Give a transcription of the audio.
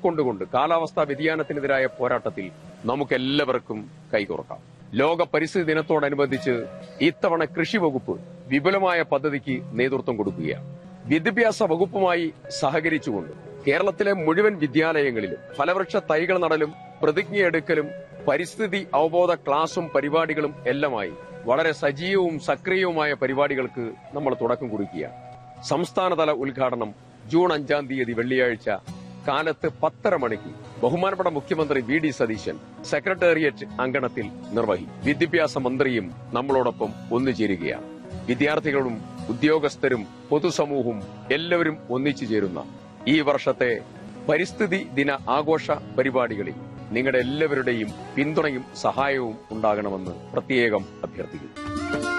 ഉൾക്കൊണ്ടുകൊണ്ട് കാലാവസ്ഥാ വ്യതിയാനത്തിനെതിരായ പോരാട്ടത്തിൽ നമുക്കെല്ലാവർക്കും കൈകോർക്കാം ലോക പരിസ്ഥിതി ദിനത്തോടനുബന്ധിച്ച് ഇത്തവണ കൃഷി വകുപ്പ് വിപുലമായ പദ്ധതിക്ക് നേതൃത്വം കൊടുക്കുകയാണ് വിദ്യാഭ്യാസ വകുപ്പുമായി സഹകരിച്ചുകൊണ്ട് കേരളത്തിലെ മുഴുവൻ വിദ്യാലയങ്ങളിലും ഫലവൃക്ഷ തൈകൾ നടലും പ്രതിജ്ഞയെടുക്കലും പരിസ്ഥിതി അവബോധ ക്ലാസും പരിപാടികളും എല്ലാമായി വളരെ സജീവവും സക്രിയവുമായ പരിപാടികൾക്ക് നമ്മൾ തുടക്കം കുറിക്കുകയാണ് സംസ്ഥാനതല ഉദ്ഘാടനം ജൂൺ അഞ്ചാം തീയതി വെള്ളിയാഴ്ച കാലത്ത് പത്തര മണിക്ക് ബഹുമാനപ്പെട്ട മുഖ്യമന്ത്രി വി ഡി സതീശൻ സെക്രട്ടേറിയറ്റ് അങ്കണത്തിൽ നിർവഹിക്കും വിദ്യാഭ്യാസ മന്ത്രിയും നമ്മളോടൊപ്പം ഒന്നുചേരുകയാണ് വിദ്യാർത്ഥികളും ഉദ്യോഗസ്ഥരും പൊതുസമൂഹവും എല്ലാവരും ഒന്നിച്ചു ചേരുന്ന ഈ വർഷത്തെ പരിസ്ഥിതി ദിന ആഘോഷ പരിപാടികളിൽ നിങ്ങളുടെ എല്ലാവരുടെയും പിന്തുണയും സഹായവും ഉണ്ടാകണമെന്ന് പ്രത്യേകം അഭ്യർത്ഥിക്കുന്നു